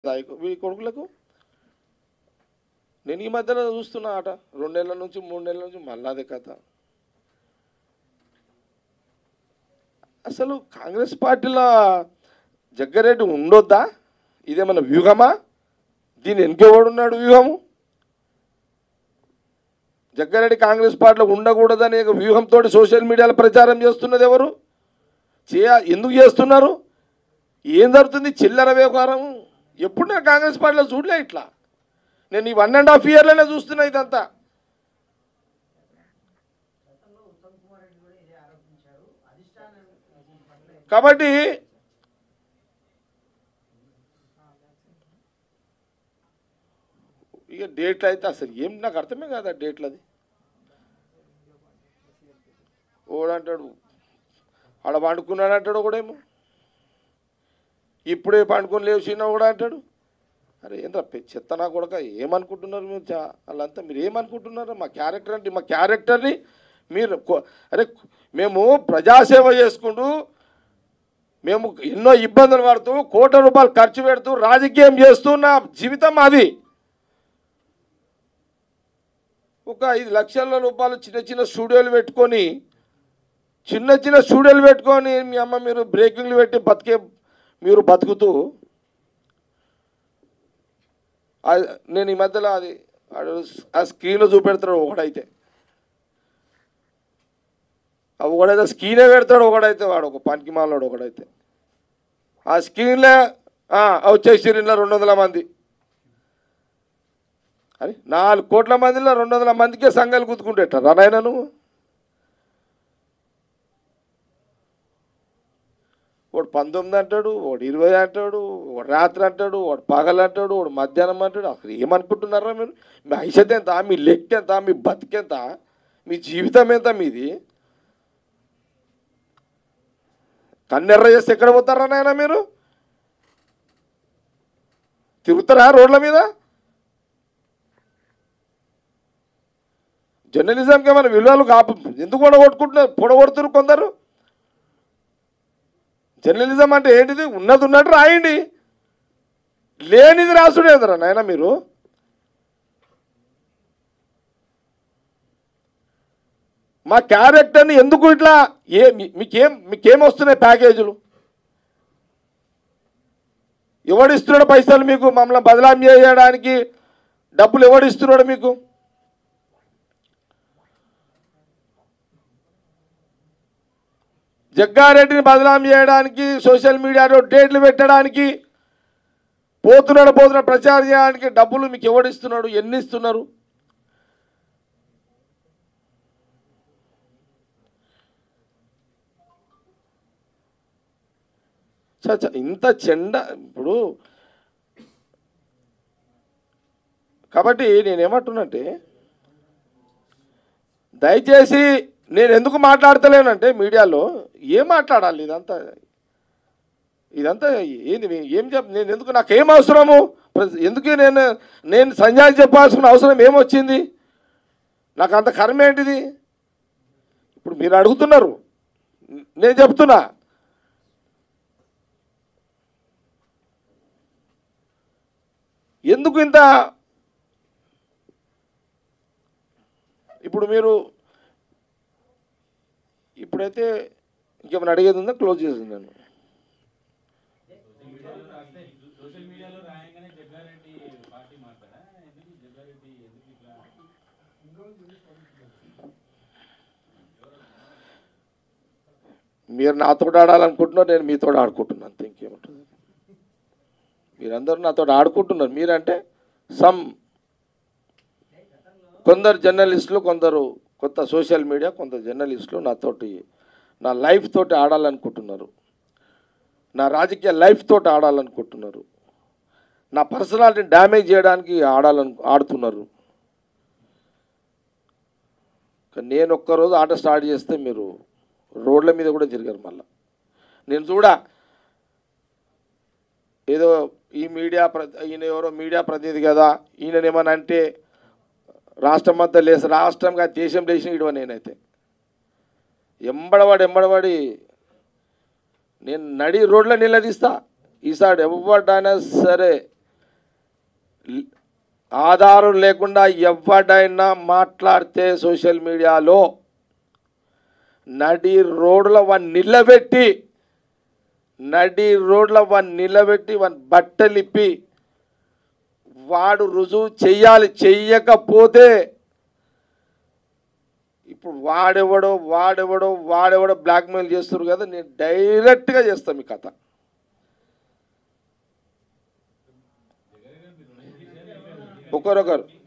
దాయి- వీడి కొడుకులకు నేను ఈ మధ్యలో చూస్తున్నా ఆట రెండు నెలల నుంచి మూడు నెలల నుంచి మళ్ళా అదే కథ అసలు కాంగ్రెస్ పార్టీలో జగ్గారెడ్డి ఉండొద్దా ఇదేమన్నా వ్యూహమా దీని వెనుకెవడున్నాడు వ్యూహము జగ్గారెడ్డి కాంగ్రెస్ పార్టీలో ఉండకూడదనే ఒక వ్యూహంతో సోషల్ మీడియాలో ప్రచారం చేస్తున్నది ఎవరు చేయ ఎందుకు చేస్తున్నారు ఏం జరుగుతుంది చిల్లర వ్యవహారం ఎప్పుడు నేను కాంగ్రెస్ పార్టీలో చూడలే ఇట్లా నేను ఈ వన్ అండ్ హాఫ్ ఇయర్లోనే చూస్తున్నా ఇదంతా గతంలో ఉత్తమ్ కుమార్ రెడ్డి కూడా ఇదే ఆరోపించారు అధిష్టానం దీని పట్ల కాబట్టి ఇక డేట్లు అయితే అసలు ఏం నాకు అర్థమే కాదు ఆ డేట్లు అది ఓడంటాడు ఆడ పండుకున్నాడు అంటాడు ఒకడేమో ఇప్పుడే పండుకొని లేచినా కూడా అంటాడు అరే ఏంద్రా పె- చెత్త నా కొడక ఏమనుకుంటున్నారు మీరు చా వాళ్ళంతా మీరు ఏమనుకుంటున్నారు మా క్యారెక్టర్ అంటే మా క్యారెక్టర్ని మీరు కొ- అరే మేము ప్రజాసేవ చేసుకుంటూ మేము ఎన్నో ఇబ్బందులు పడుతూ కోట్ల రూపాయలు ఖర్చు పెడుతూ రాజకీయం చేస్తున్న జీవితం అది ఒక ఐదు లక్షల రూపాయలు చిన్న చిన్న స్టూడియోలు పెట్టుకొని చిన్న చిన్న స్టూడియోలు పెట్టుకొని మీ అమ్మ మీరు బ్రేకింగ్లు పెట్టి బతికే మీరు బతుకుతూ ఆ- నేను ఈ మధ్యలో అది ఆడు ఆ స్క్రీన్లో చూపెడతాడు ఒకడైతే ఆ ఒకడైతే స్క్రీనే పెడతాడు ఒకడైతే వాడు ఒక పనికి మాలోడు ఒకడైతే ఆ స్క్రీన్లో వచ్చేసి రెండు వందల మంది అని నాలుగు కోట్ల మందిలో రెండు వందల మందికే సంఘాలు గుద్దుకుంటేట నాయన నువ్వు వాడు పంతొమ్మిది అంటాడు వాడు ఇరవై అంటాడు వాడు రాత్రి అంటాడు వాడు పగలు అంటాడు వాడు మధ్యాహ్నం అంటాడు అసలు ఏమనుకుంటున్నారా మీరు మీ ఐషత్ ఎంత మీ లెక్క ఎంత మీ బతికెంత మీ జీవితం ఎంత మీది కన్నెర్ర చేస్తే ఎక్కడ పోతారా నాయన మీరు తిరుగుతారా రోడ్ల మీద జర్నలిజంకి ఏమైనా విలువలు కాపు ఎందుకు పొడగొట్టుకుంటున్నారు పొడగొడుతున్నారు కొందరు జర్నలిజం అంటే ఏంటిది ఉన్నది ఉన్నట్టు రాయండి లేనిది రాసుడేదరా నాయన మీరు మా క్యారెక్టర్ని ఎందుకు ఇట్లా ఏ మీ- మీకేం మీకేం వస్తున్నాయి ప్యాకేజీలు ఎవడిస్తున్నాడు పైసలు మీకు మమ్మల్ని బదలాం చేయడానికి డబ్బులు ఎవడిస్తున్నాడు మీకు జగ్గారెడ్డిని బదలాం చేయడానికి సోషల్ మీడియాలో డేట్లు పెట్టడానికి పోతున్నాడు పోతున్నాడు ప్రచారం చేయడానికి డబ్బులు మీకు ఎవడిస్తున్నాడు ఎన్ని ఇస్తున్నారు చ చ- ఇంత చెండ ఇప్పుడు కాబట్టి నేనేమంటున్నంటే దయచేసి నేను ఎందుకు మాట్లాడతలేనంటే మీడియాలో ఏం మాట్లాడాలి ఇదంతా ఇదంతా ఏంది మీ- ఏం చెప్ నేను ఎందుకు నాకు ఏం అవసరము ప్ర- ఎందుకు నేను నేను సంజాయి చెప్పాల్సిన అవసరం ఏమొచ్చింది నాకు అంత కర్మ ఏంటిది ఇప్పుడు మీరు అడుగుతున్నారు నేను చెప్తున్నా ఎందుకు ఇంత ఇప్పుడు మీరు ఇప్పుడైతే ఇంకేమైనా అడిగేది ఉందా క్లోజ్ చేస్తున్నాను సోషల్ మీడియాలో రాయంగానే జగ్గారెడ్డి పార్టీ మాట్లాడా ఎందుకు జగ్గారెడ్డి ఎందుకు ఇట్లా మీరు నాతో ఆడాలనుకుంటున్నారు నేను మీతో ఆడుకుంటున్నాను అంతే ఇంకేముంటుంది మీరందరూ నాతో ఆడుకుంటున్నారు మీరంటే సమ్ కొందరు జర్నలిస్టులు కొందరు కొత్త సోషల్ మీడియా కొందరు జర్నలిస్టులు నాతోటి నా లైఫ్ తోటి ఆడాలనుకుంటున్నారు నా రాజకీయ లైఫ్ తోటి ఆడాలనుకుంటున్నారు నా పర్సనాలిటీని డ్యామేజ్ చేయడానికి ఆడాలను ఆడుతున్నారు కానీ నేను ఒక్కరోజు ఆట స్టార్ట్ చేస్తే మీరు రోడ్ల మీద కూడా తిరిగారు మళ్ళా నేను చూడా ఏదో ఈ మీడియా ప్ర ఈయన ఎవరో మీడియా ప్రతినిధి కదా ఈయన ఏమని అంటే రాష్ట్రం అంతా లేసి రాష్ట్రంగా దేశం దేశం ఇడవ నేనైతే ఎంబడవాడి ఎంబడవాడి నేను నడి రోడ్ల నిలదీస్తా ఈసారి ఎవడైనా సరే ల్- ఆధారం లేకుండా ఎవడైనా మాట్లాడితే సోషల్ మీడియాలో నడి రోడ్ల వన్ నిలబెట్టి నడి రోడ్ల వన్ నిలబెట్టి వన్ బట్టలిప్పి వాడు రుజువు చెయ్యాలి చెయ్యకపోతే ఇప్పుడు వాడెవడో వాడెవడో వాడెవడో బ్లాక్మెయిల్ చేస్తారు కదా నేను డైరెక్ట్గా చేస్తాను మీ కథ ఒకరొకరు